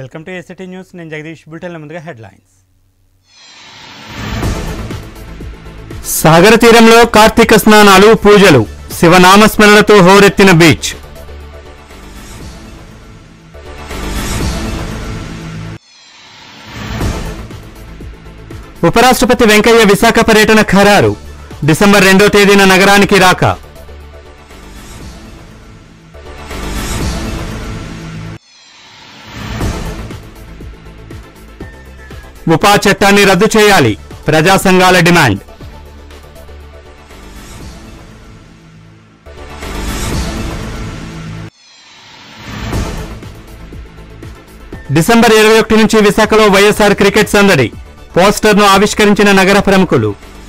welcome to SIT news నేను జగదీష్ బులెటిన్ల ముందుగా headlines సాగర తీరంలో కార్తీక స్నానాలు పూజలు శివనామస్మరణతో హోరెత్తిన బీచ్ ఉపరాష్ట్రపతి వెంకయ్య విశాఖ పర్యటన ఖరారు డిసెంబర్ రెండో తేదీన నగరానికి రాక ఉపా చట్టాన్ని రద్దు చేయాలి ప్రజా సంఘాల డిమాండ్ డిసెంబర్ ఇరవై ఒకటి నుంచి విశాఖలో వైఎస్ఆర్ క్రికెట్ సందడి పోస్టర్ను ఆవిష్కరించిన నగర ప్రముఖులు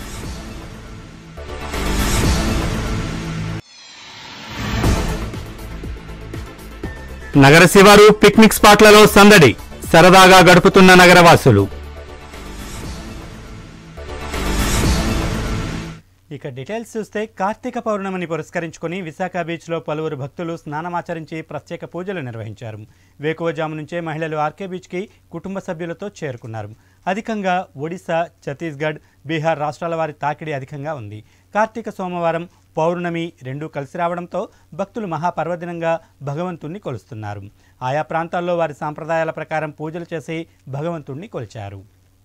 నగర శివారు పిక్నిక్ స్పాట్లలో సందడి సరదాగా గడుపుతున్న నగరవాసులు ఇక డీటెయిల్స్ చూస్తే కార్తీక పౌర్ణమిని పురస్కరించుకొని విశాఖ బీచ్లో పలువురు భక్తులు స్నానమాచరించి ప్రత్యేక పూజలు నిర్వహించారు వేకువజాము నుంచే మహిళలు ఆర్కే బీచ్కి కుటుంబ సభ్యులతో చేరుకున్నారు అధికంగా ఒడిశా ఛత్తీస్గఢ్ బీహార్ రాష్ట్రాల వారి తాకిడి అధికంగా ఉంది కార్తీక సోమవారం పౌర్ణమి రెండూ కలిసి రావడంతో భక్తులు మహాపర్వదినంగా భగవంతుణ్ణి కొలుస్తున్నారు ఆయా ప్రాంతాల్లో వారి సాంప్రదాయాల ప్రకారం పూజలు చేసి భగవంతుణ్ణి కొలిచారు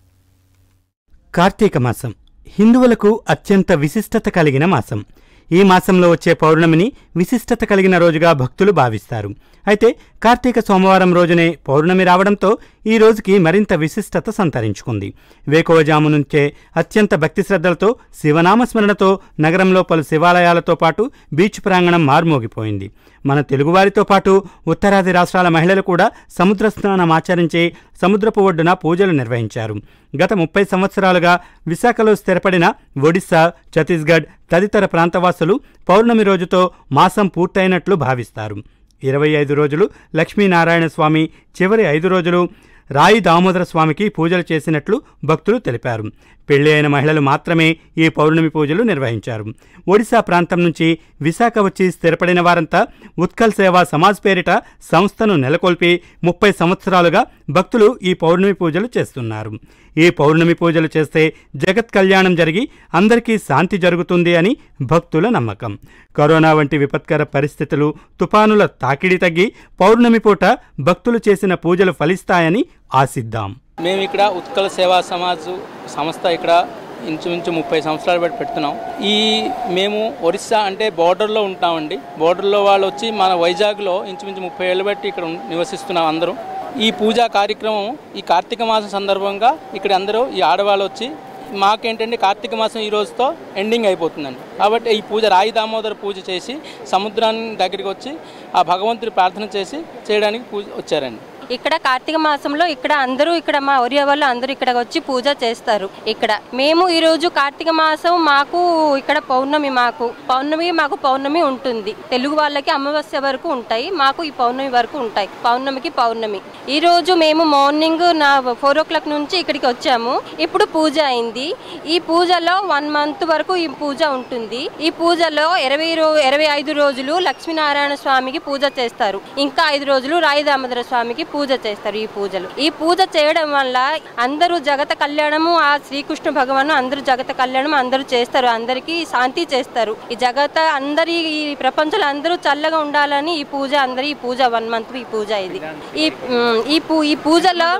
కార్తీక మాసం హిందువులకు అత్యంత విశిష్టత కలిగిన మాసం ఈ మాసంలో వచ్చే పౌర్ణమిని విశిష్టత కలిగిన రోజుగా భక్తులు భావిస్తారు అయితే కార్తీక సోమవారం రోజునే పౌర్ణమి రావడంతో ఈ రోజుకి మరింత విశిష్టత సంతరించుకుంది వేకువజాము నుంచే అత్యంత భక్తి శ్రద్ధలతో శివనామస్మరణతో నగరంలో పలు శివాలయాలతో పాటు బీచ్ ప్రాంగణం మార్మోగిపోయింది మన తెలుగువారితో పాటు ఉత్తరాది రాష్ట్రాల మహిళలు కూడా సముద్ర స్నానం ఆచరించి సముద్రపు ఒడ్డున పూజలు నిర్వహించారు గత ముప్పై సంవత్సరాలుగా విశాఖలో స్థిరపడిన ఒడిశా ఛత్తీస్గఢ్ తదితర ప్రాంతవాసులు పౌర్ణమి రోజుతో మాసం పూర్తయినట్లు భావిస్తారు ఇరవై ఐదు రోజులు లక్ష్మీనారాయణ స్వామి చివరి ఐదు రోజులు రాయి దామోదర స్వామికి పూజలు చేసినట్లు భక్తులు తెలిపారు పెళ్లి అయిన మహిళలు మాత్రమే ఈ పౌర్ణమి పూజలు నిర్వహించారు ఒడిశా ప్రాంతం నుంచి విశాఖ వచ్చి స్థిరపడిన వారంతా ఉత్కల్ సేవా సమాజ్ పేరిట సంస్థను నెలకొల్పి ముప్పై సంవత్సరాలుగా భక్తులు ఈ పౌర్ణమి పూజలు చేస్తున్నారు ఈ పౌర్ణమి పూజలు చేస్తే జగత్ కళ్యాణం జరిగి అందరికీ శాంతి జరుగుతుంది అని భక్తుల నమ్మకం కరోనా వంటి విపత్కర పరిస్థితులు తుపానుల తాకిడి తగ్గి పౌర్ణమి పూట భక్తులు చేసిన పూజలు ఫలిస్తాయని ఆశిద్దాం మేము ఇక్కడ ఉత్కల సేవా సమాజ్ సంస్థ ఇక్కడ ఇంచుమించు ముప్పై సంవత్సరాలు బట్టి పెడుతున్నాం ఈ మేము ఒరిస్సా అంటే బోర్డర్లో ఉంటామండి బోర్డర్లో వాళ్ళు వచ్చి మన వైజాగ్లో ఇంచుమించు ముప్పై ఏళ్ళు బట్టి ఇక్కడ ఉన్- నివసిస్తున్నాం అందరం ఈ పూజా కార్యక్రమం ఈ కార్తీక మాసం సందర్భంగా ఇక్కడ అందరూ ఈ ఆడవాళ్ళు వచ్చి మాకేంటంటే కార్తీక మాసం ఈ రోజుతో ఎండింగ్ అయిపోతుందండి కాబట్టి ఈ పూజ రాయి దామోదర పూజ చేసి సముద్రాన్ని దగ్గరికి వచ్చి ఆ భగవంతుడి ప్రార్థన చేసి చేయడానికి పూజ వచ్చారండి ఇక్కడ కార్తీక మాసంలో ఇక్కడ అందరూ ఇక్కడ మా ఒరియా వాళ్ళు అందరూ ఇక్కడ వచ్చి పూజ చేస్తారు ఇక్కడ మేము ఈ రోజు కార్తీక మాసం మాకు ఇక్కడ పౌర్ణమి మాకు పౌర్ణమి మాకు పౌర్ణమి ఉంటుంది తెలుగు వాళ్ళకి అమావాస్య వరకు ఉంటాయి మాకు ఈ పౌర్ణమి వరకు ఉంటాయి పౌర్ణమికి పౌర్ణమి ఈ రోజు మేము మార్నింగ్ నా ఫోర్ ఓ క్లాక్ నుంచి ఇక్కడికి వచ్చాము ఇప్పుడు పూజ అయింది ఈ పూజలో వన్ మంత్ వరకు ఈ పూజ ఉంటుంది ఈ పూజలో ఇరవై రో ఇరవై ఐదు రోజులు లక్ష్మీనారాయణ స్వామికి పూజ చేస్తారు ఇంకా ఐదు రోజులు రాయి దామోదర స్వామికి పూజ చేస్తారు ఈ పూజలు ఈ పూజ చేయడం వల్ల అందరూ జగత కళ్యాణము ఆ శ్రీకృష్ణ భగవాను అందరూ జగత కళ్యాణం అందరూ చేస్తారు అందరికీ శాంతి చేస్తారు ఈ జగత అందరి ఈ ప్రపంచంలో అందరూ చల్లగా ఉండాలని ఈ పూజ అందరి ఈ పూజ వన్ మంత్ ఈ పూజ ఇది ఈ ఉమ్, ఈ పూ ఈ పూజలో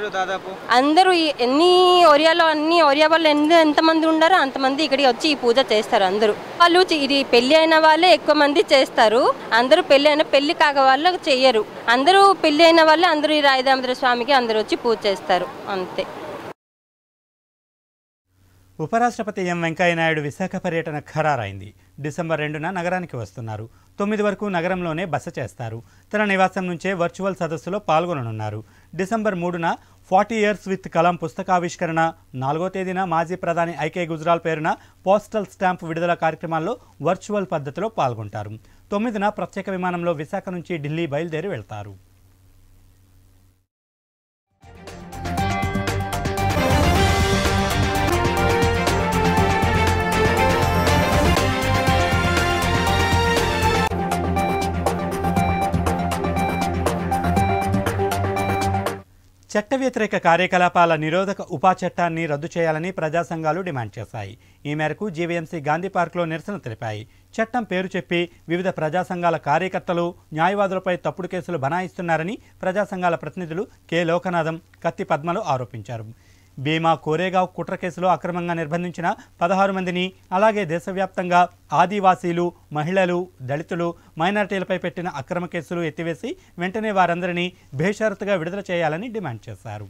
అందరూ ఈ- ఎన్ని ఒరియాలో అన్ని ఒరియా వాళ్ళు ఎన్ని ఎంతమంది ఉండారో అంతమంది ఇక్కడికి వచ్చి ఈ పూజ చేస్తారు అందరూ వాళ్ళు చి- ఇది పెళ్లి అయిన వాళ్ళే ఎక్కువ మంది చేస్తారు అందరూ పెళ్లి అయిన పెళ్లి కాక వాళ్ళు చెయ్యరు అందరూ పెళ్లి అయిన వాళ్ళే అందరూ ఈ రాయదామోదర స్వామికి అందరూ వచ్చి పూజ చేస్తారు అంతే ఉపరాష్ట్రపతి ఎం వెంకయ్యనాయుడు విశాఖ పర్యటన ఖరారైంది డిసెంబర్ రెండున నగరానికి వస్తున్నారు తొమ్మిది వరకు నగరంలోనే బస చేస్తారు తన నివాసం నుంచే వర్చువల్ సదస్సులో పాల్గొననున్నారు డిసెంబర్ మూడున ఫార్టీ ఇయర్స్ విత్ కలాం పుస్తకావిష్కరణ నాలుగో తేదీన మాజీ ప్రధాని ఐకే గుజరాల్ పేరున పోస్టల్ స్టాంప్ విడుదల కార్యక్రమాల్లో వర్చువల్ పద్ధతిలో పాల్గొంటారు తొమ్మిదిన ప్రత్యేక విమానంలో విశాఖ నుంచి ఢిల్లీ బయలుదేరి వెళ్తారు చట్ట వ్యతిరేక కార్యకలాపాల నిరోధక ఉపా చట్టాన్ని రద్దు చేయాలని ప్రజా సంఘాలు డిమాండ్ చేశాయి ఈ మేరకు జీవీఎంసీ గాంధీ పార్క్లో నిరసన తెలిపాయి చట్టం పేరు చెప్పి వివిధ ప్రజా సంఘాల కార్యకర్తలు న్యాయవాదులపై తప్పుడు కేసులు బనాయిస్తున్నారని ప్రజా సంఘాల ప్రతినిధులు కె లోకనాథం కత్తి పద్మలు ఆరోపించారు భీమా కోరేగావ్ కుట్ర కేసులో అక్రమంగా నిర్బంధించిన పదహారు మందిని అలాగే దేశవ్యాప్తంగా ఆదివాసీలు మహిళలు దళితులు మైనారిటీలపై పెట్టిన అక్రమ కేసులు ఎత్తివేసి వెంటనే వారందరినీ బేషరతుగా విడుదల చేయాలని డిమాండ్ చేశారు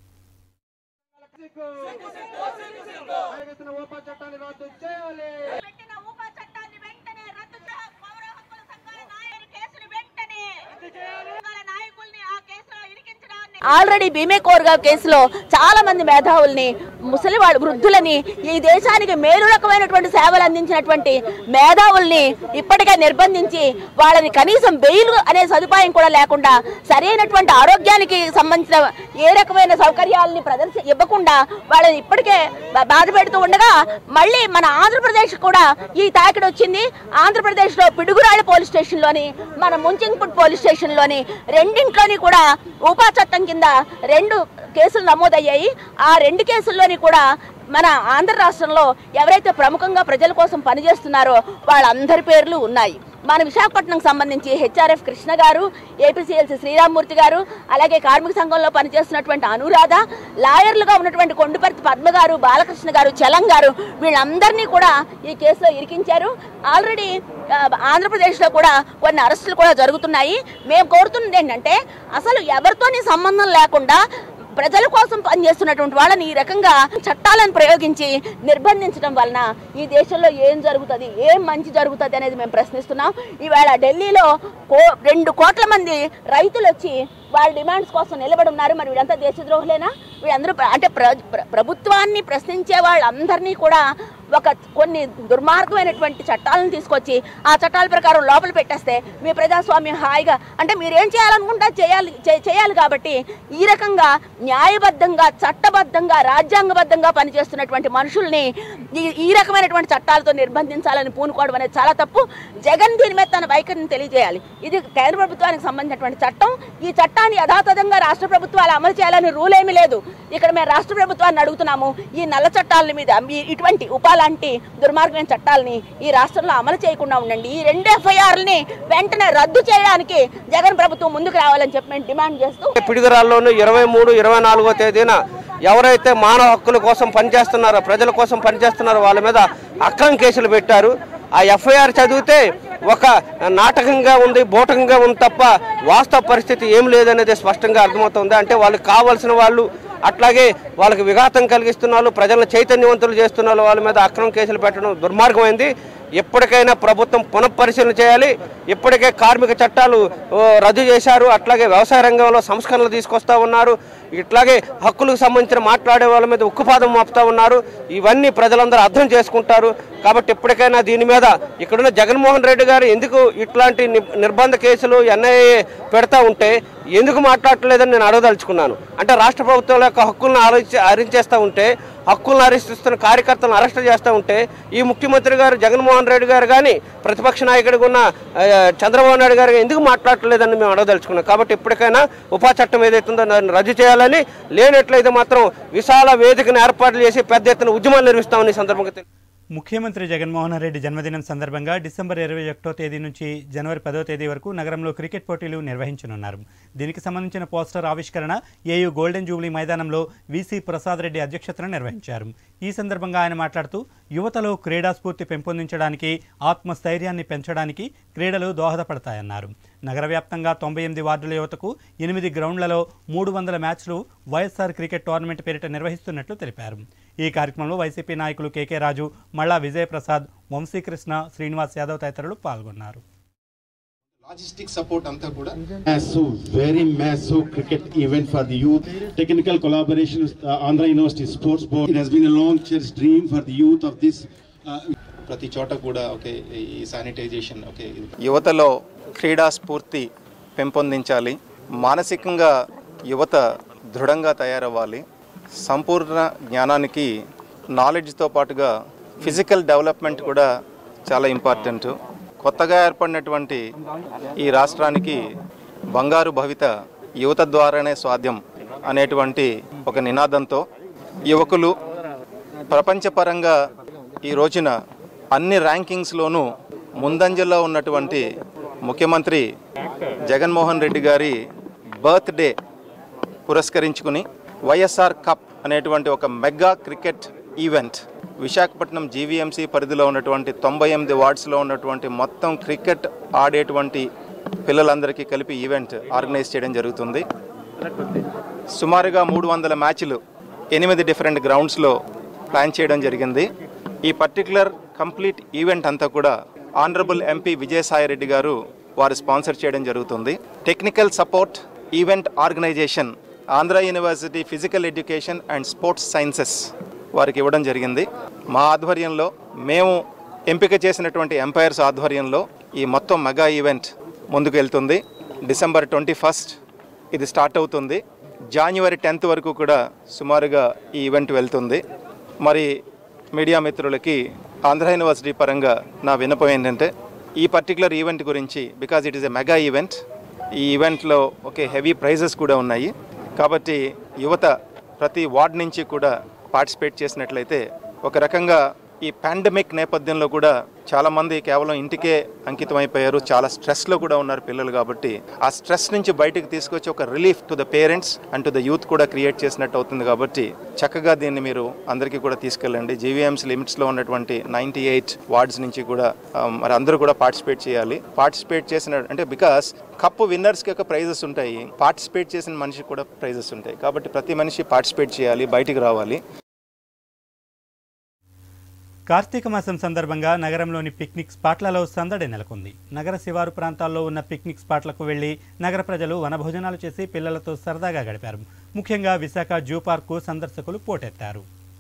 పెట్టిన ఊపా చట్టాన్ని వెంటనే రద్దు చేయాలి పౌర హక్కుల సంఘాల నాయకుడి కేసులు వెంటనే సంఘాల నాయకుల్ని ఆ కేసులో ఇరికించడాన్ని ఆల్రెడీ భీమే కోర్గా కేసులో చాలా మంది మేధావుల్ని ముసలి వాళ్ళు వృద్ధులని ఈ దేశానికి మేలు రకమైనటువంటి సేవలు అందించినటువంటి మేధావుల్ని ఇప్పటికే నిర్బంధించి వాళ్ళని కనీసం బెయిల్ అనే సదుపాయం కూడా లేకుండా సరైనటువంటి ఆరోగ్యానికి సంబంధించిన ఏ రకమైన సౌకర్యాలని ప్రదర్శ ఇవ్వకుండా వాళ్ళని ఇప్పటికే బా- బాధ పెడుతూ ఉండగా మళ్ళీ మన ఆంధ్రప్రదేశ్ కూడా ఈ తాకిడి వచ్చింది ఆంధ్రప్రదేశ్లో పిడుగురాళ్ళ పోలీస్ స్టేషన్లోని మన ముంచింగ్పుట్ పోలీస్ స్టేషన్లోని రెండింట్లోని కూడా ఉపా చట్టం కింద రెండు కేసులు నమోదయ్యాయి ఆ రెండు కేసుల్లోని కూడా మన ఆంధ్ర రాష్ట్రంలో ఎవరైతే ప్రముఖంగా ప్రజల కోసం పనిచేస్తున్నారో వాళ్ళందరి పేర్లు ఉన్నాయి మన విశాఖపట్నంకి సంబంధించి హెచ్ఆర్ఎఫ్ కృష్ణ గారు ఏపీసీఎల్సీ శ్రీరామ్మూర్తి గారు అలాగే కార్మిక సంఘంలో పనిచేస్తున్నటువంటి అనురాధ లాయర్లుగా ఉన్నటువంటి కొండుపర్తి పద్మ గారు బాలకృష్ణ గారు చలం గారు వీళ్ళందరినీ కూడా ఈ కేసులో ఇరికించారు ఆల్రెడీ ఆ, ఆంధ్రప్రదేశ్లో కూడా కొన్ని అరెస్టులు కూడా జరుగుతున్నాయి మేము కోరుతున్నది ఏంటంటే అసలు ఎవరితోని సంబంధం లేకుండా ప్రజల కోసం పనిచేస్తున్నటువంటి వాళ్ళని ఈ రకంగా చట్టాలను ప్రయోగించి నిర్బంధించడం వలన ఈ దేశంలో ఏం జరుగుతుంది ఏం మంచి జరుగుతుంది అనేది మేము ప్రశ్నిస్తున్నాం ఈవేళ ఢిల్లీలో కో రెండు కోట్ల మంది రైతులు వచ్చి వాళ్ళ డిమాండ్స్ కోసం నిలబడి ఉన్నారు మరి వీళ్ళంతా దేశద్రోహులేనా వీళ్ళందరూ ప్ర- అంటే ప్ర ప్ర- ప్రభుత్వాన్ని ప్రశ్నించే వాళ్ళందరినీ కూడా ఒక కొన్ని దుర్మార్గమైనటువంటి చట్టాలను తీసుకొచ్చి ఆ చట్టాల ప్రకారం లోపల పెట్టేస్తే మీ ప్రజాస్వామ్యం హాయిగా అంటే మీరేం చేయాలనుకుంటే చేయాలి చే- చేయాలి కాబట్టి ఈ రకంగా న్యాయబద్ధంగా చట్టబద్ధంగా రాజ్యాంగబద్ధంగా పనిచేస్తున్నటువంటి మనుషుల్ని ఈ ఈ రకమైనటువంటి చట్టాలతో నిర్బంధించాలని పూనుకోవడం అనేది చాలా తప్పు జగన్ దీని మీద తన వైఖరిని తెలియజేయాలి ఇది కేంద్ర ప్రభుత్వానికి సంబంధించినటువంటి చట్టం ఈ చట్టాన్ని యథాతథంగా రాష్ట్ర ప్రభుత్వాలు అమలు చేయాలని రూల్ ఏమీ లేదు ఇక్కడ మేము రాష్ట్ర ప్రభుత్వాన్ని అడుగుతున్నాము ఈ నల్ల చట్టాల మీద ఈ- ఇటువంటి ఉపాలాంటి దుర్మార్గమైన చట్టాలని ఈ రాష్ట్రంలో అమలు చేయకుండా ఉండండి ఈ రెండు ఎఫ్ఐఆర్లని వెంటనే రద్దు చేయడానికి జగన్ ప్రభుత్వం ముందుకు రావాలని చెప్పి మేము డిమాండ్ చేస్తూ పిడుగురాల్లోనూ ఇరవై మూడు ఇరవై నాలుగో తేదీన ఎవరైతే మానవ హక్కుల కోసం పనిచేస్తున్నారో ప్రజల కోసం పనిచేస్తున్నారో వాళ్ళ మీద అక్రమ కేసులు పెట్టారు ఆ ఎఫ్ఐఆర్ చదివితే ఒక నాటకంగా ఉంది బోటకంగా ఉంది తప్ప వాస్తవ పరిస్థితి ఏం లేదనేది స్పష్టంగా అర్థమవుతుంది అంటే వాళ్ళకి కావాల్సిన వాళ్ళు అట్లాగే వాళ్ళకి విఘాతం కలిగిస్తున్న వాళ్ళు ప్రజలను చైతన్యవంతులు చేస్తున్న వాళ్ళు వాళ్ళ మీద అక్రమ కేసులు పెట్టడం దుర్మార్గమైంది ఎప్పటికైనా ప్రభుత్వం పునఃపరిశీలన చేయాలి ఇప్పటికే కార్మిక చట్టాలు ఓ, రద్దు చేశారు అట్లాగే వ్యవసాయ రంగంలో సంస్కరణలు తీసుకొస్తా ఉన్నారు ఇట్లాగే హక్కులకు సంబంధించిన మాట్లాడే వాళ్ళ మీద ఉక్కుపాదం మోపుతా ఉన్నారు ఇవన్నీ ప్రజలందరూ అర్థం చేసుకుంటారు కాబట్టి ఇప్పటికైనా దీని మీద ఇక్కడున్న జగన్మోహన్ రెడ్డి గారు ఎందుకు ఇట్లాంటి ని- నిర్బంధ కేసులు ఎన్ఐఏ పెడతా ఉంటే ఎందుకు మాట్లాడట్లేదని నేను అడగదలుచుకున్నాను అంటే రాష్ట్ర ప్రభుత్వం యొక్క హక్కులను ఆలోచి హరించేస్తూ ఉంటే హక్కులను హరిస్తున్న కార్యకర్తలను అరెస్ట్ చేస్తూ ఉంటే ఈ ముఖ్యమంత్రి గారు జగన్మోహన్ రెడ్డి గారు కానీ ప్రతిపక్ష నాయకుడిగా ఉన్న ఆ, చంద్రబాబు నాయుడు గారు ఎందుకు మాట్లాడట్లేదని మేము అడగదలుచుకున్నాం కాబట్టి ఇప్పటికైనా ఉపా చట్టం ఏదైతుందో దాన్ని రద్దు చేయాలని లేనట్లయితే మాత్రం విశాల వేదికను ఏర్పాట్లు చేసి పెద్ద ఎత్తున ఉద్యమాలు నిర్వహిస్తామని ఈ సందర్భంగా తెలి- ముఖ్యమంత్రి జగన్మోహన్ రెడ్డి జన్మదినం సందర్భంగా డిసెంబర్ ఇరవై ఒకటో తేదీ నుంచి జనవరి పదో తేదీ వరకు నగరంలో క్రికెట్ పోటీలు నిర్వహించనున్నారు దీనికి సంబంధించిన పోస్టర్ ఆవిష్కరణ ఏయూ గోల్డెన్ జూబ్లీ మైదానంలో వీసీ ప్రసాద్ రెడ్డి అధ్యక్షతన నిర్వహించారు ఈ సందర్భంగా ఆయన మాట్లాడుతూ యువతలో క్రీడా స్ఫూర్తి పెంపొందించడానికి ఆత్మస్థైర్యాన్ని పెంచడానికి క్రీడలు దోహదపడతాయన్నారు నగర వ్యాప్తంగా తొంభై ఎనిమిది వార్డుల యువతకు ఎనిమిది గ్రౌండ్లలో మూడు వందల మ్యాచ్లు వైఎస్ఆర్ క్రికెట్ టోర్నమెంట్ పేరిట నిర్వహిస్తున్నట్లు తెలిపారు ఈ కార్యక్రమంలో వైసీపీ నాయకులు కేకే రాజు మళ్ళా విజయప్రసాద్ వంశీకృష్ణ శ్రీనివాస్ యాదవ్ తదితరులు పాల్గొన్నారు లాజిస్టిక్ సపోర్ట్ అంతా కూడా massive very massive cricket event for the youth technical collaboration with uh, andhra university sports board it has been a long cherished dream for the youth of this uh, ప్రతి చోట కూడా okay ఈ sanitization okay యువతలో క్రీడా స్ఫూర్తి పెంపొందించాలి మానసికంగా యువత దృఢంగా తయారవ్వాలి సంపూర్ణ జ్ఞానానికి నాలెడ్జ్తో పాటుగా ఫిజికల్ డెవలప్మెంట్ కూడా చాలా ఇంపార్టెంట్ కొత్తగా ఏర్పడినటువంటి ఈ రాష్ట్రానికి బంగారు భవిత యువత ద్వారానే సాధ్యం అనేటువంటి ఒక నినాదంతో యువకులు ప్రపంచపరంగా ఈ రోజున అన్ని ర్యాంకింగ్స్లోనూ ముందంజలో ఉన్నటువంటి ముఖ్యమంత్రి జగన్మోహన్ రెడ్డి గారి బర్త్డే పురస్కరించుకుని వైఎస్ఆర్ కప్ అనేటువంటి ఒక mega cricket event Visakhapatnam GVMC పరిధిలో ఉన్నటువంటి తొంభై ఎనిమిది వార్డ్స్లో ఉన్నటువంటి మొత్తం క్రికెట్ ఆడేటువంటి పిల్లలందరికీ కలిపి ఈవెంట్ ఆర్గనైజ్ చేయడం జరుగుతుంది సుమారుగా మూడు వందల మ్యాచ్లు ఎనిమిది డిఫరెంట్ గ్రౌండ్స్లో ప్లాన్ చేయడం జరిగింది ఈ పర్టికులర్ కంప్లీట్ ఈవెంట్ అంతా కూడా ఆనరబుల్ ఎంపీ విజయసాయిరెడ్డి గారు వారు స్పాన్సర్ చేయడం జరుగుతుంది technical support event organisation Andhra university physical education and sports sciences వారికి ఇవ్వడం జరిగింది మా ఆధ్వర్యంలో మేము ఎంపిక చేసినటువంటి ఎంపైర్స్ ఆధ్వర్యంలో ఈ మొత్తం మెగా ఈవెంట్ ముందుకు వెళ్తుంది డిసెంబర్ ట్వంటీ ఫస్ట్ ఇది స్టార్ట్ అవుతుంది జాన్యువరి టెన్త్ వరకు కూడా సుమారుగా ఈ ఈవెంట్ వెళ్తుంది మరి మీడియా మిత్రులకి ఆంధ్ర యూనివర్సిటీ పరంగా నా విన్నపం ఏంటంటే ఈ పర్టికులర్ ఈవెంట్ గురించి because it is a mega event ఈ ఈవెంట్లో ఒకే హెవీ ప్రైజెస్ కూడా ఉన్నాయి కాబట్టి యువత ప్రతి వార్డ్ నుంచి కూడా పార్టిసిపేట్ చేసినట్లయితే ఒక రకంగా ఈ పాండమిక్ నేపథ్యంలో కూడా చాలామంది కేవలం ఇంటికే అంకితం అయిపోయారు చాలా స్ట్రెస్లో కూడా ఉన్నారు పిల్లలు కాబట్టి ఆ స్ట్రెస్ నుంచి బయటకు తీసుకొచ్చి ఒక relief to the parents and to the youth కూడా క్రియేట్ చేసినట్టు అవుతుంది కాబట్టి చక్కగా దీన్ని మీరు అందరికీ కూడా తీసుకెళ్ళండి జీవీఎంస్ లిమిట్స్లో ఉన్నటువంటి నైంటీ ఎయిట్ వార్డ్స్ నుంచి కూడా ఆ, మరి అందరూ కూడా పార్టిసిపేట్ చేయాలి పార్టిసిపేట్ చేసిన అంటే బికాస్ కప్పు విన్నర్స్కి ఒక ప్రైజెస్ ఉంటాయి పార్టిసిపేట్ చేసిన మనిషికి కూడా ప్రైజెస్ ఉంటాయి కాబట్టి ప్రతి మనిషి పార్టిసిపేట్ చేయాలి బయటికి రావాలి కార్తీక మాసం సందర్భంగా నగరంలోని పిక్నిక్ స్పాట్లలో సందడి నెలకొంది నగర శివారు ప్రాంతాల్లో ఉన్న పిక్నిక్ స్పాట్లకు వెళ్లి నగర ప్రజలు వనభోజనాలు చేసి పిల్లలతో సరదాగా గడిపారు ముఖ్యంగా విశాఖ జూ పార్కు సందర్శకులు పోటెత్తారు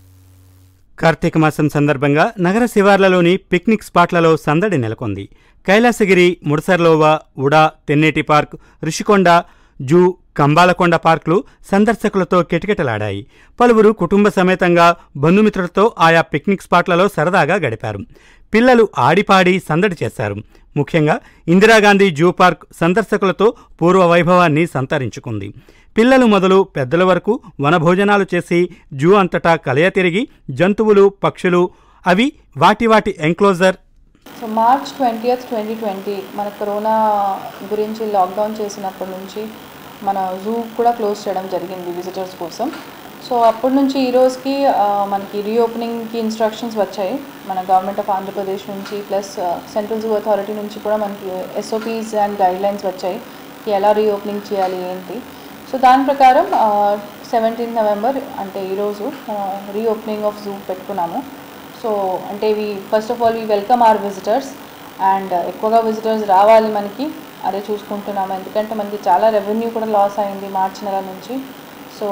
కార్తీక మాసం సందర్భంగా నగర శివార్లలోని పిక్నిక్ స్పాట్లలో సందడి నెలకొంది Kailasagiri Mudasarlova UDA Tenneti park Rushikonda zoo Kambalakonda పార్కులు సందర్శకులతో కిటకిటలాడాయి పలువురు కుటుంబ సమేతంగా బంధుమిత్రులతో ఆయా పిక్నిక్ స్పాట్లలో సరదాగా గడిపారు పిల్లలు ఆడిపాడి సందడి చేశారు ముఖ్యంగా ఇందిరాగాంధీ జూ పార్క్ సందర్శకులతో పూర్వ వైభవాన్ని సంతరించుకుంది పిల్లలు మొదలు పెద్దల వరకు వనభోజనాలు చేసి జూ అంతటా కలయ తిరిగి జంతువులు పక్షులు అవి వాటి వాటి enclosure so March twentieth twenty twenty మన కరోనా గురించి లాక్డౌన్ చేసినప్పటి నుంచి మన జూ కూడా క్లోజ్ చేయడం జరిగింది విజిటర్స్ కోసం సో అప్పటి నుంచి ఈ రోజుకి ఆ, మనకి రీఓపెనింగ్కి ఇన్స్ట్రక్షన్స్ వచ్చాయి మన గవర్నమెంట్ ఆఫ్ ఆంధ్రప్రదేశ్ నుంచి ప్లస్ సెంట్రల్ జూ అథారిటీ నుంచి కూడా మనకి ఎస్ఓపీస్ అండ్ గైడ్లైన్స్ వచ్చాయి కి ఎలా రీఓపెనింగ్ చేయాలి ఏంటి సో దాని ప్రకారం సెవెంటీన్ నవంబర్ అంటే ఈరోజు రీఓపెనింగ్ ఆఫ్ జూ పెట్టుకున్నాము సో అంటే we first of all we welcome our visitors and ఎక్కువగా విజిటర్స్ రావాలి మనకి అదే చూసుకుంటున్నాము ఎందుకంటే మనకి చాలా రెవెన్యూ కూడా లాస్ అయింది మార్చి నెల నుంచి సో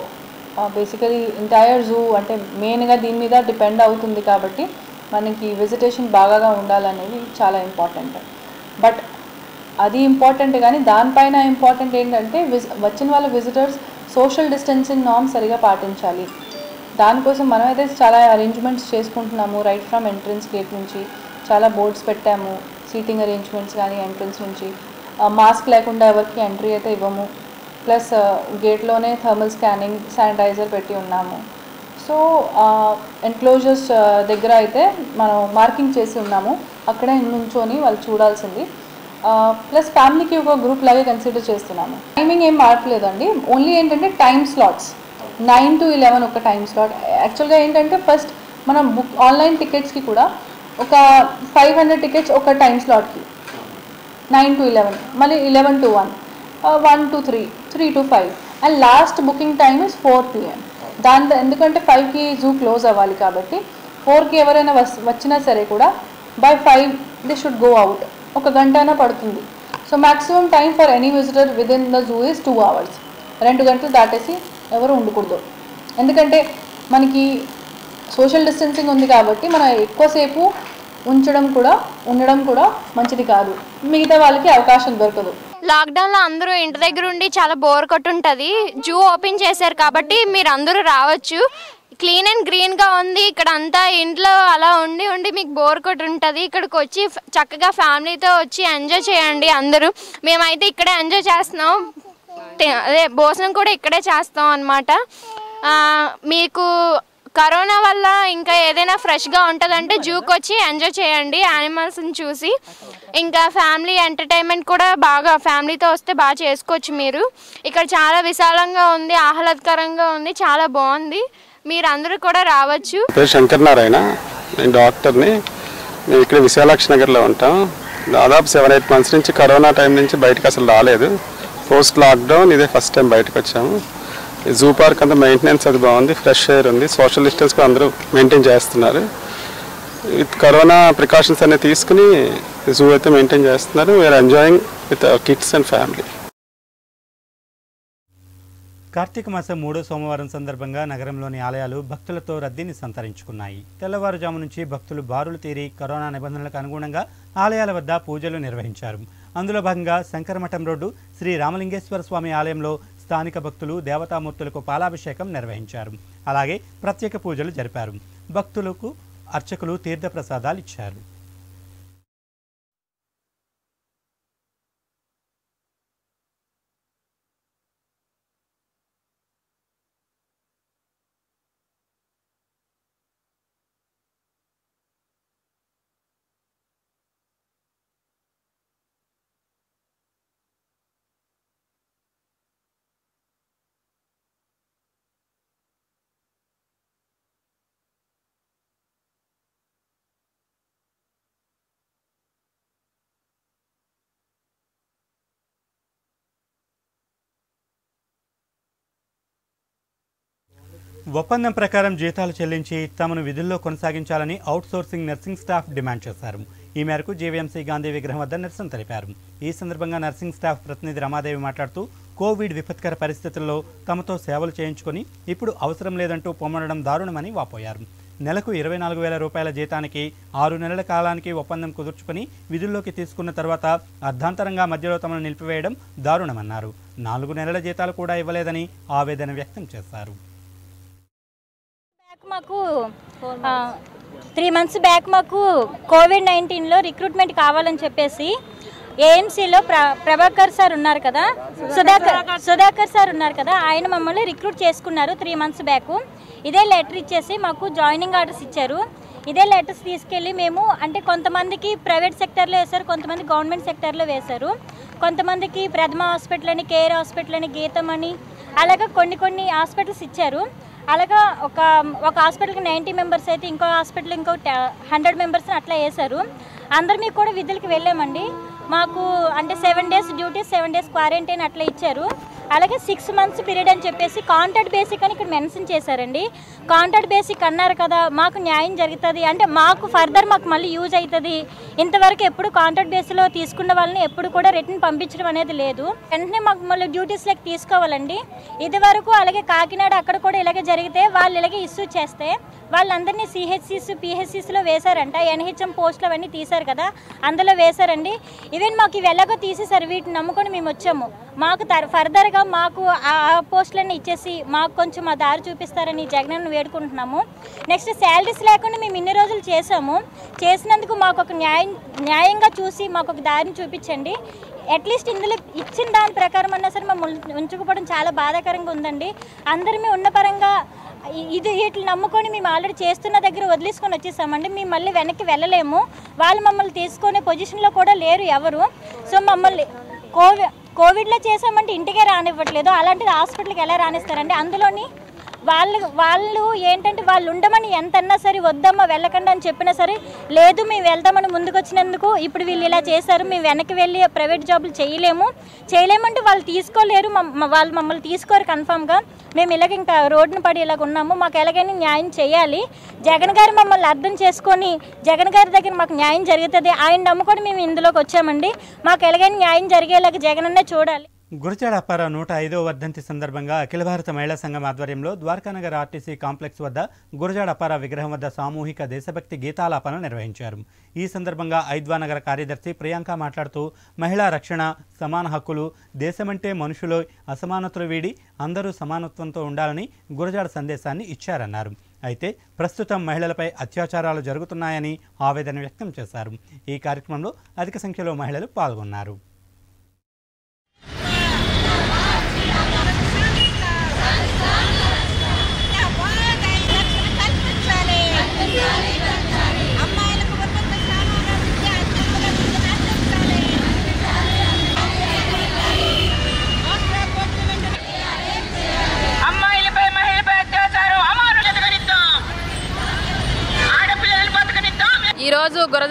బేసికలీ ఎంటైర్ జూ అంటే మెయిన్గా దీని మీద డిపెండ్ అవుతుంది కాబట్టి మనకి విజిటేషన్ బాగా ఉండాలనేది చాలా ఇంపార్టెంట్ బట్ అది ఇంపార్టెంట్ కానీ దానిపైన ఇంపార్టెంట్ ఏంటంటే విజ్ వచ్చిన వాళ్ళ విజిటర్స్ సోషల్ డిస్టెన్సింగ్ నార్మ్స్ సరిగా పాటించాలి దానికోసం మనమైతే చాలా అరేంజ్మెంట్స్ చేసుకుంటున్నాము రైట్ ఫ్రమ్ ఎంట్రన్స్ గేట్ నుంచి చాలా బోర్డ్స్ పెట్టాము సీటింగ్ అరేంజ్మెంట్స్ కానీ ఎంట్రన్స్ నుంచి మాస్క్ లేకుండా ఎవరికి ఎంట్రీ అయితే ఇవ్వము ప్లస్ గేట్లోనే థర్మల్ స్కానింగ్ శానిటైజర్ పెట్టి ఉన్నాము సో ఎన్క్లోజర్స్ దగ్గర అయితే మనం మార్కింగ్ చేసి ఉన్నాము అక్కడే నుంచొని వాళ్ళు చూడాల్సింది ప్లస్ ఫ్యామిలీకి ఒక గ్రూప్ లాగే కన్సిడర్ చేస్తున్నాము టైమింగ్ ఏం మార్చలేదండి ఓన్లీ ఏంటంటే time slots nine to eleven ఒక టైం స్లాట్ యాక్చువల్గా ఏంటంటే ఫస్ట్ మనం బుక్ ఆన్లైన్ టికెట్స్కి కూడా ఒక ఫైవ్ హండ్రెడ్ టికెట్స్ ఒక టైం స్లాట్కి నైన్ టు ఇలెవెన్ మళ్ళీ eleven to one one to three three to five and last booking time is four PM దాని ఎందుకంటే ఫైవ్కి జూ క్లోజ్ అవ్వాలి కాబట్టి ఫోర్కి ఎవరైనా వస్ వచ్చినా సరే కూడా by five they should go out ఒక గంటైనా పడుతుంది so maximum time for any visitor within the zoo is two hours రెండు గంటలు దాటేసి ఎవరు ఉండకూడదు ఎందుకంటే మనకి సోషల్ డిస్టెన్సింగ్ ఉంది కాబట్టి మనం ఎక్కువసేపు ఉంచడం కూడా ఉండడం కూడా మంచిది కాదు మిగతా వాళ్ళకి అవకాశం దొరకదు లాక్డౌన్లో అందరూ ఇంటి దగ్గర ఉండి చాలా బోర్ కొట్టుంటుంది జూ ఓపెన్ చేశారు కాబట్టి మీరు అందరూ రావచ్చు క్లీన్ అండ్ గ్రీన్గా ఉంది ఇక్కడ అంతా ఇంట్లో అలా ఉండి ఉండి మీకు బోర్ కొట్టి ఉంటుంది ఇక్కడికి వచ్చి ఫ- చక్కగా ఫ్యామిలీతో వచ్చి ఎంజాయ్ చేయండి అందరూ మేమైతే ఇక్కడే ఎంజాయ్ చేస్తున్నాం తి- అదే భోజనం కూడా ఇక్కడే చేస్తాం అనమాట మీకు కరోనా వల్ల ఇంకా ఏదైనా ఫ్రెష్గా ఉంటుందంటే జూకి వచ్చి ఎంజాయ్ చేయండి యానిమల్స్ని చూసి ఇంకా ఫ్యామిలీ ఎంటర్టైన్మెంట్ కూడా బాగా ఫ్యామిలీతో వస్తే బాగా చేసుకోవచ్చు మీరు ఇక్కడ చాలా విశాలంగా ఉంది ఆహ్లాదకరంగా ఉంది చాలా బాగుంది మీరు అందరూ కూడా రావచ్చు పేరు శంకర్ నారాయణ నేను డాక్టర్ని మేము ఇక్కడ విశాలాక్షి నగర్లో ఉంటాం దాదాపు సెవెన్ ఎయిట్ మంత్స్ నుంచి కరోనా టైం నుంచి బయటకు అసలు రాలేదు పోస్ట్ లాక్డౌన్ ఇదే ఫస్ట్ టైం బయటకు వచ్చాము ఈ జూ పార్క్ అంతా మెయింటెనెన్స్ అది బాగుంది ఫ్రెష్ ఎయిర్ ఉంది సోషల్ డిస్టెన్స్ కూడా అందరూ మెయింటైన్ చేస్తున్నారు విత్ కరోనా ప్రికాషన్స్ అన్ని తీసుకుని జూ అయితే మెయింటైన్ చేస్తున్నారు we are enjoying with kids and family కార్తీక మాసం మూడో సోమవారం సందర్భంగా నగరంలోని ఆలయాలు భక్తులతో రద్దీని సంతరించుకున్నాయి తెల్లవారుజాము నుంచి భక్తులు బారులు తీరి కరోనా నిబంధనలకు అనుగుణంగా ఆలయాల వద్ద పూజలు నిర్వహించారు అందులో భాగంగా శంకరమఠం రోడ్డు శ్రీ రామలింగేశ్వర స్వామి ఆలయంలో స్థానిక భక్తులు దేవతామూర్తులకు పాలాభిషేకం నిర్వహించారు అలాగే ప్రత్యేక పూజలు జరిపారు భక్తులకు అర్చకులు తీర్థప్రసాదాలు ఇచ్చారు ఒప్పందం ప్రకారం జీతాలు చెల్లించి తమను విధుల్లో కొనసాగించాలని అవుట్సోర్సింగ్ నర్సింగ్ స్టాఫ్ డిమాండ్ చేశారు ఈ మేరకు జేవీఎంసీ గాంధీ విగ్రహం వద్ద నిరసన తెలిపారు ఈ సందర్భంగా నర్సింగ్ స్టాఫ్ ప్రతినిధి రమాదేవి మాట్లాడుతూ కోవిడ్ విపత్కర పరిస్థితుల్లో తమతో సేవలు చేయించుకొని ఇప్పుడు అవసరం లేదంటూ పొమ్మనడం దారుణమని వాపోయారు నెలకు ఇరవై నాలుగు వేల రూపాయల జీతానికి ఆరు నెలల కాలానికి ఒప్పందం కుదుర్చుకొని విధుల్లోకి తీసుకున్న తర్వాత అర్ధాంతరంగా మధ్యలో తమను నిలిపివేయడం దారుణమన్నారు నాలుగు నెలల జీతాలు కూడా ఇవ్వలేదని ఆవేదన వ్యక్తం చేశారు మాకు త్రీ మంత్స్ బ్యాక్ మాకు కోవిడ్ నైన్టీన్లో రిక్రూట్మెంట్ కావాలని చెప్పేసి ఏఎంసీలో ప్ర ప్రభాకర్ సార్ ఉన్నారు కదా సుధాకర్ సుధాకర్ సార్ ఉన్నారు కదా ఆయన మమ్మల్ని రిక్రూట్ చేసుకున్నారు త్రీ మంత్స్ బ్యాక్ ఇదే లెటర్ ఇచ్చేసి మాకు జాయినింగ్ ఆర్డర్స్ ఇచ్చారు ఇదే లెటర్స్ తీసుకెళ్ళి మేము అంటే కొంతమందికి ప్రైవేట్ సెక్టర్లో వేశారు కొంతమంది గవర్నమెంట్ సెక్టర్లో వేశారు కొంతమందికి ప్రథమ హాస్పిటల్ అని కేర్ హాస్పిటల్ అని గీతం అని అలాగా కొన్ని కొన్ని హాస్పిటల్స్ ఇచ్చారు అలాగా ఒక ఒక హాస్పిటల్కి నైంటీ మెంబర్స్ అయితే ఇంకో హాస్పిటల్ ఇంకో హండ్రెడ్ మెంబర్స్ని అట్లా వేశారు అందరినీ కూడా విధులకి వెళ్ళామండి మాకు అంటే seven days duty seven days quarantine అట్లా ఇచ్చారు అలాగే సిక్స్ మంత్స్ పీరియడ్ అని చెప్పేసి కాంట్రాక్ట్ బేసిక్ అని ఇక్కడ మెన్షన్ చేశారండి కాంట్రాక్ట్ బేసిక్ అన్నారు కదా మాకు న్యాయం జరుగుతుంది అంటే మాకు ఫర్దర్ మాకు మళ్ళీ యూజ్ అవుతుంది ఇంతవరకు ఎప్పుడు కాంట్రాక్ట్ బేస్లో తీసుకున్న వాళ్ళని ఎప్పుడు కూడా రిటర్న్ పంపించడం అనేది లేదు వెంటనే మాకు మళ్ళీ డ్యూటీస్లోకి తీసుకోవాలండి ఇది వరకు అలాగే కాకినాడ అక్కడ కూడా ఇలాగే జరిగితే వాళ్ళు ఇలాగే ఇష్యూ చేస్తే వాళ్ళందరినీ సిహెచ్సిస్ పిహెచ్సిస్లో వేశారంట ఎన్హెచ్ఎం పోస్టులు అవన్నీ తీశారు కదా అందులో వేశారండి ఈవెన్ మాకు ఇవి ఎలాగో తీసేశారు వీటిని నమ్ముకొని మేము వచ్చాము మాకు తర్ ఫర్దర్గా మాకు ఆ పోస్టులన్నీ ఇచ్చేసి మాకు కొంచెం ఆ దారి చూపిస్తారని జగనన్న వేడుకుంటున్నాము నెక్స్ట్ శాలరీస్ లేకుండా మేము ఇన్ని రోజులు చేసాము చేసినందుకు మాకు ఒక న్యాయం న్యాయంగా చూసి మాకు ఒక దారిని చూపించండి అట్లీస్ట్ ఇందులో ఇచ్చిన దాని ప్రకారం అన్నా సరే మమ్మల్ని ఉంచుకోవడం చాలా బాధాకరంగా ఉందండి అందరిమీ ఉన్న పరంగా ఇ- ఇది వీటిని నమ్ముకొని మేము ఆల్రెడీ చేస్తున్న దగ్గర వదిలేసుకొని వచ్చేసామండి మేము మళ్ళీ వెనక్కి వెళ్ళలేము వాళ్ళు మమ్మల్ని తీసుకునే పొజిషన్లో కూడా లేరు ఎవరు సో మమ్మల్ని కోవి కోవిడ్లో చేసామంటే ఇంటికే రానివ్వట్లేదు అలాంటిది హాస్పిటల్కి ఎలా రానిస్తారండి అందులోని వాళ్ళు వాళ్ళు ఏంటంటే వాళ్ళు ఉండమని ఎంతన్నా సరే వద్దమ్మా వెళ్ళకండి అని చెప్పినా సరే లేదు మేము వెళ్తామని ముందుకు వచ్చినందుకు ఇప్పుడు వీళ్ళు ఇలా చేశారు మేము వెనక్కి వెళ్ళి ప్రైవేట్ జాబులు చేయలేము చేయలేమంటే వాళ్ళు తీసుకోలేరు మమ్- వాళ్ళు మమ్మల్ని తీసుకోరు కన్ఫామ్గా మేము ఇలాగ ఇంకా రోడ్డున పడి ఇలాగ ఉన్నాము మాకు ఎలాగైనా న్యాయం చేయాలి జగన్ గారు మమ్మల్ని అర్థం చేసుకొని జగన్ గారి దగ్గర మాకు న్యాయం జరుగుతుంది ఆయన నమ్ముకొని మేము ఇందులోకి వచ్చామండి మాకు ఎలాగైనా న్యాయం జరిగేలాగా జగన్ అన్నే చూడాలి గురజాడ అప్పార నూట ఐదో వర్ధంతి సందర్భంగా అఖిల భారత మహిళా సంఘం ఆధ్వర్యంలో ద్వారకానగర్ ఆర్టీసీ కాంప్లెక్స్ వద్ద గురజాడ అప్పార విగ్రహం వద్ద సామూహిక దేశభక్తి గీతాలాపన నిర్వహించారు ఈ సందర్భంగా ఐద్వానగర కార్యదర్శి ప్రియాంక మాట్లాడుతూ మహిళా రక్షణ సమాన హక్కులు దేశమంటే మనుషులు అసమానతలు వీడి అందరూ సమానత్వంతో ఉండాలని గురజాడ సందేశాన్ని ఇచ్చారన్నారు అయితే ప్రస్తుతం మహిళలపై అత్యాచారాలు జరుగుతున్నాయని ఆవేదన వ్యక్తం చేశారు ఈ కార్యక్రమంలో అధిక సంఖ్యలో మహిళలు పాల్గొన్నారు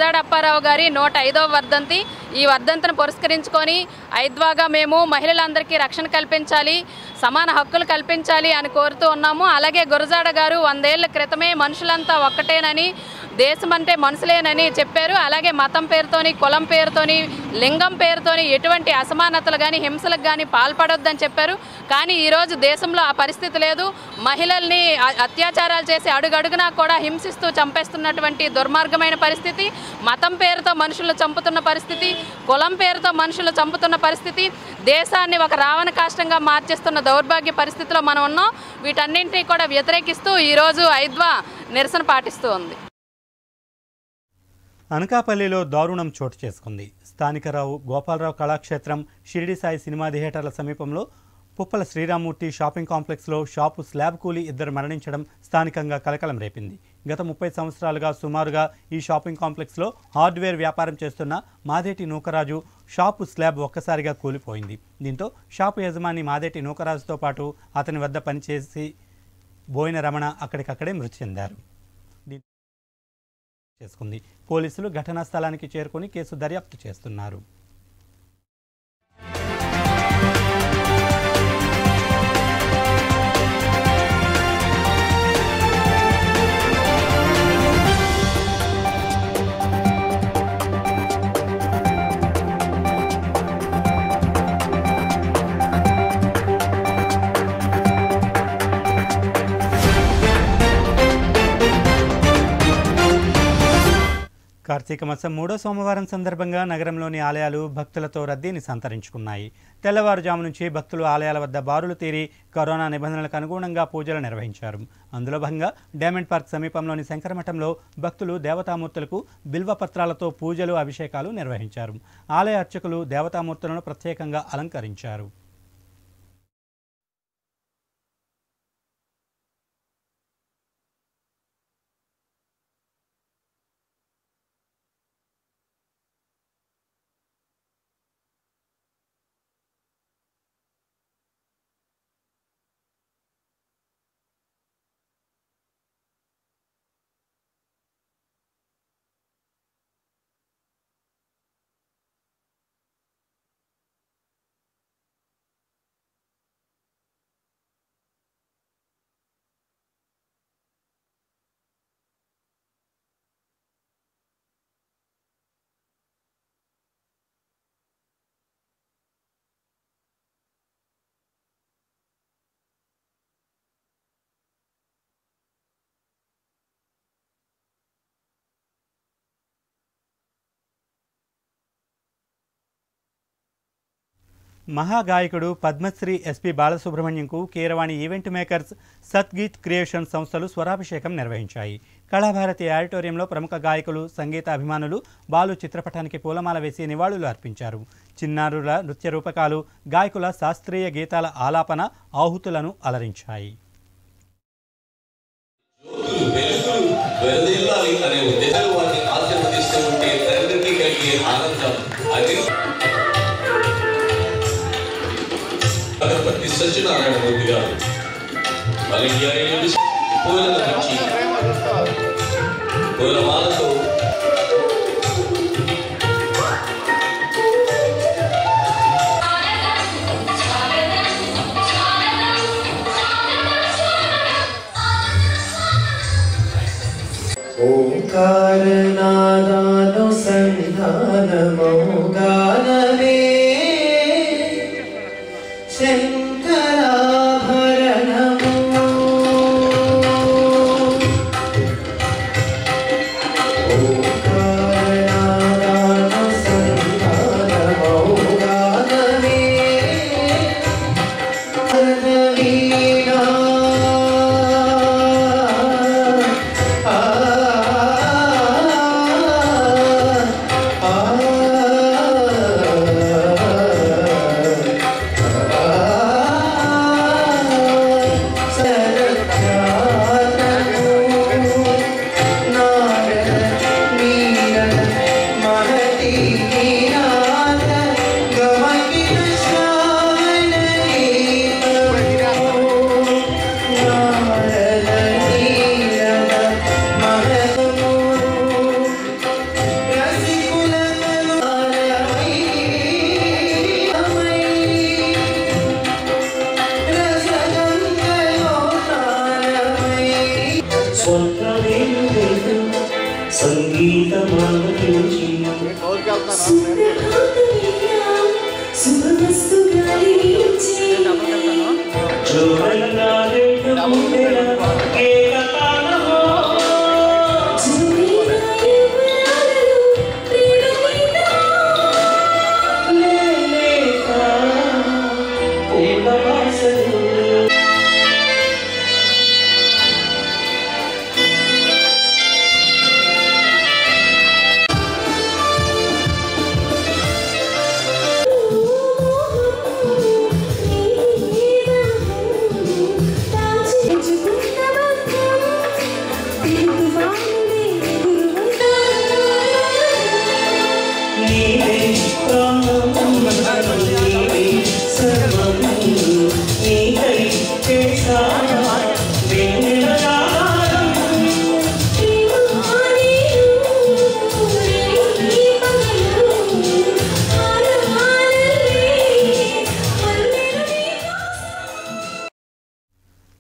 గురజాడ అప్పారావు గారి నూట ఐదవ వర్ధంతి ఈ వర్ధంతిని పురస్కరించుకొని ఐద్వాగా మేము మహిళలందరికీ రక్షణ కల్పించాలి సమాన హక్కులు కల్పించాలి అని కోరుతూ ఉన్నాము అలాగే గురజాడ గారు వందేళ్ల క్రితమే మనుషులంతా ఒక్కటేనని దేశం అంటే మనుషులేనని చెప్పారు అలాగే మతం పేరుతోని కులం పేరుతోని లింగం పేరుతోని ఎటువంటి అసమానతలు కానీ హింసలకు కానీ పాల్పడొద్దని చెప్పారు కానీ ఈరోజు దేశంలో ఆ పరిస్థితి లేదు మహిళల్ని అ- అత్యాచారాలు చేసి అడుగడుగునా కూడా హింసిస్తూ చంపేస్తున్నటువంటి దుర్మార్గమైన పరిస్థితి మతం పేరుతో మనుషులను చంపుతున్న పరిస్థితి కులం పేరుతో మనుషులు చంపుతున్న పరిస్థితి దేశాన్ని ఒక రావణ కాష్టంగా మార్చేస్తున్న దౌర్భాగ్య పరిస్థితిలో మనం ఉన్నాం వీటన్నింటినీ కూడా వ్యతిరేకిస్తూ ఈరోజు ఐద్వా నిరసన పాటిస్తూ ఉంది అనకాపల్లిలో దారుణం చోటు చేసుకుంది స్థానికరావు గోపాలరావు కళాక్షేత్రం షిరిడి సాయి సినిమా థియేటర్ల సమీపంలో పుప్పల శ్రీరామూర్తి షాపింగ్ కాంప్లెక్స్లో షాపు స్లాబ్ కూలి ఇద్దరు మరణించడం స్థానికంగా కలకలం రేపింది గత ముప్పై సంవత్సరాలుగా సుమారుగా ఈ షాపింగ్ కాంప్లెక్స్లో హార్డ్వేర్ వ్యాపారం చేస్తున్న మాదేటి నూకరాజు షాపు స్లాబ్ ఒక్కసారిగా కూలిపోయింది దీంతో షాపు యజమాని మాదేటి నూకరాజుతో పాటు అతని వద్ద పనిచేసి బోయిన రమణ అక్కడికక్కడే మృతి చెందారు దీంతో చేసుకుంది పోలీసులు ఘటనా స్థలానికి చేరుకొని కేసు దర్యాప్తు చేస్తున్నారు కార్తీక మాసం మూడో సోమవారం సందర్భంగా నగరంలోని ఆలయాలు భక్తులతో రద్దీని సంతరించుకున్నాయి తెల్లవారుజాము నుంచి భక్తులు ఆలయాల వద్ద బారులు తీరి కరోనా నిబంధనలకు అనుగుణంగా పూజలు నిర్వహించారు అందులో భాగంగా డైమండ్ పార్క్ సమీపంలోని శంకరమఠంలో భక్తులు దేవతామూర్తులకు బిల్వపత్రాలతో పూజలు అభిషేకాలు నిర్వహించారు ఆలయ అర్చకులు దేవతామూర్తులను ప్రత్యేకంగా అలంకరించారు మహాగాయకుడు పద్మశ్రీ ఎస్పి బాలసుబ్రహ్మణ్యంకు Keeravani event makers Satgeet creation సంస్థలు స్వరాభిషేకం నిర్వహించాయి కళాభారతి ఆడిటోరియంలో ప్రముఖ గాయకులు సంగీత అభిమానులు బాలు చిత్రపటానికి పూలమాల వేసి నివాళులు అర్పించారు చిన్నారుల నృత్య రూపకాలు గాయకుల శాస్త్రీయ గీతాల ఆలాపన ఆహుతులను అలరించాయి వెదజల్లాలి అనే ఉద్దేశాలు వారిని ఆశీర్వదిస్తూ ఉంటే తండ్రికి కలిగే ఆనందం అది గణపతి సత్యనారాయణ మూర్తి గారు మలయాళ పూలల నుంచి పూలమాలతో ఓంకారనాదానుసంధానమౌగానమే శంకరాభరణము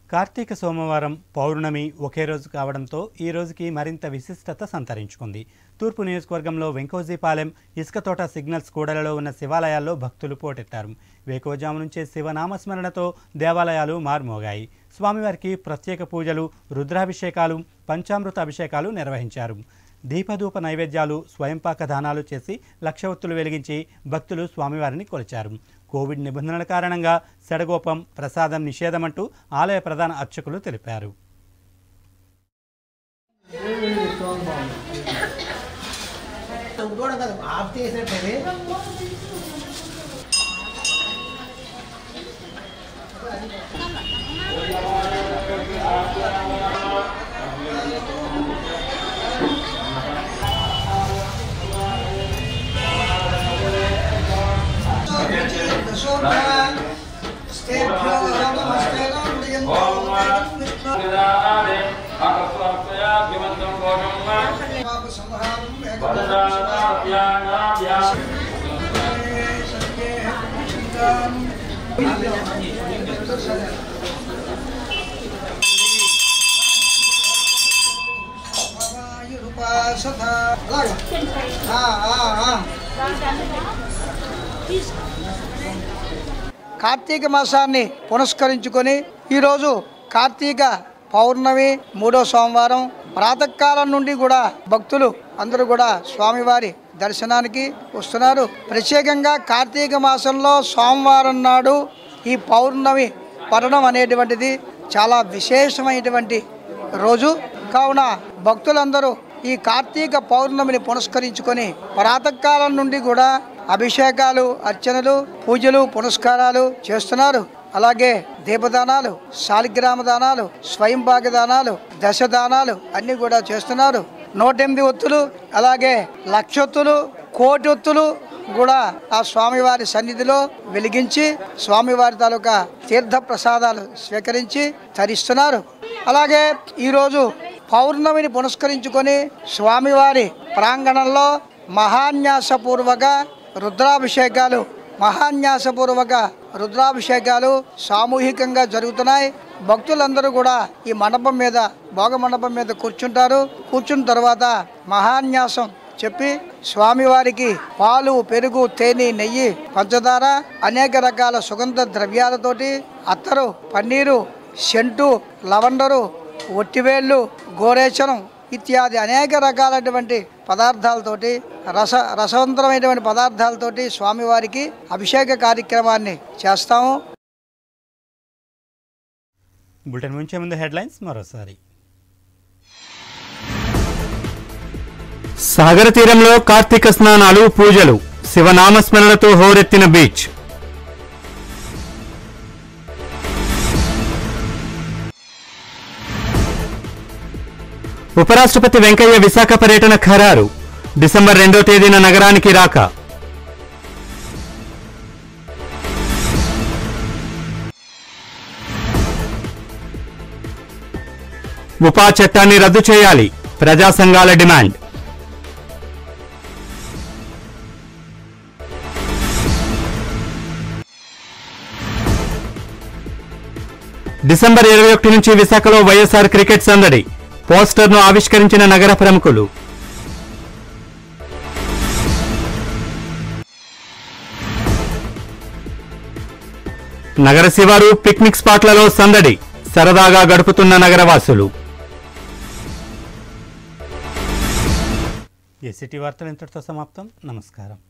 కార్తీక సోమవారం పౌర్ణమి ఒకే రోజు కావడంతో ఈ రోజుకి మరింత విశిష్టత సంతరించుకుంది తూర్పు నియోజకవర్గంలో వెంకోజీపాలెం ఇసుకతోట సిగ్నల్స్ కూడలలో ఉన్న శివాలయాల్లో భక్తులు పోటెత్తారు వేకోజాము నుంచే శివనామస్మరణతో దేవాలయాలు మార్మోగాయి స్వామివారికి ప్రత్యేక పూజలు రుద్రాభిషేకాలు పంచామృత అభిషేకాలు నిర్వహించారు దీపధూప నైవేద్యాలు స్వయంపాక దానాలు చేసి లక్ష ఒత్తులు వెలిగించి భక్తులు స్వామివారిని కొలిచారు కోవిడ్ నిబంధనల కారణంగా సెడగోపం ప్రసాదం నిషేధమంటూ ఆలయ ప్రధాన అర్చకులు తెలిపారు కార్తీక మాసాన్ని పురస్కరించుకొని ఈరోజు కార్తీక పౌర్ణమి మూడో సోమవారం ప్రాతకాలం నుండి కూడా భక్తులు అందరూ కూడా స్వామివారి దర్శనానికి వస్తున్నారు ప్రత్యేకంగా కార్తీక మాసంలో సోమవారం నాడు ఈ పౌర్ణమి పడడం అనేటువంటిది చాలా విశేషమైనటువంటి రోజు కావున భక్తులందరూ ఈ కార్తీక పౌర్ణమిని పురస్కరించుకొని ప్రాతకాలం నుండి కూడా అభిషేకాలు అర్చనలు పూజలు పునస్కారాలు చేస్తున్నారు అలాగే దీపదానాలు శాలిగ్రామ దానాలు స్వయంభాగ దానాలు దశ దానాలు అన్ని కూడా చేస్తున్నారు నూట ఎనిమిది ఒత్తులు అలాగే లక్షొత్తులు కోటి ఒత్తులు కూడా ఆ స్వామివారి సన్నిధిలో వెలిగించి స్వామివారి తాలూకా తీర్థ ప్రసాదాలు స్వీకరించి తరిస్తున్నారు అలాగే ఈరోజు పౌర్ణమిని పురస్కరించుకొని స్వామివారి ప్రాంగణంలో మహాన్యాసపూర్వక రుద్రాభిషేకాలు మహాన్యాసపూర్వక రుద్రాభిషేకాలు సామూహికంగా జరుగుతున్నాయి భక్తులందరూ కూడా ఈ మండపం మీద భోగ మండపం మీద కూర్చుంటారు కూర్చున్న తర్వాత మహాన్యాసం చెప్పి స్వామివారికి పాలు పెరుగు తేనె నెయ్యి పంచదార అనేక రకాల సుగంధ ద్రవ్యాలతోటి అత్తరు పన్నీరు సెంటు లవండరు ఒట్టివేళ్ళు గోరేచనం ఇత్యాది అనేక రకాలైనటువంటి పదార్థాలతోటి రస రసవంతరమైనటువంటి పదార్థాలతోటి స్వామివారికి అభిషేక కార్యక్రమాన్ని చేస్తాము బులెటిన్ ముంచే ముందు హెడ్లైన్స్ మరోసారి సాగర తీరంలో కార్తీక స్నానాలు పూజలు శివనామస్మరణతో హోరెత్తిన బీచ్ ఉపరాష్ట్రపతి వెంకయ్య విశాఖ పర్యటన ఖరారు డిసెంబర్ రెండో తేదీన నగరానికి రాక ఉపా చట్టాన్ని రద్దు చేయాలి ప్రజా సంఘాల డిమాండ్ డిసెంబర్ ఇరవై ఒకటి నుంచి విశాఖలో వైఎస్ఆర్ క్రికెట్ సందడి పోస్టర్ను ఆవిష్కరించిన నగర ప్రముఖులు నగర శివారు పిక్నిక్ స్పాట్లలో సందడి సరదాగా గడుపుతున్న నగరవాసులు ఏసీటీ వార్తలు ఇంతటితో సమాప్తం నమస్కారం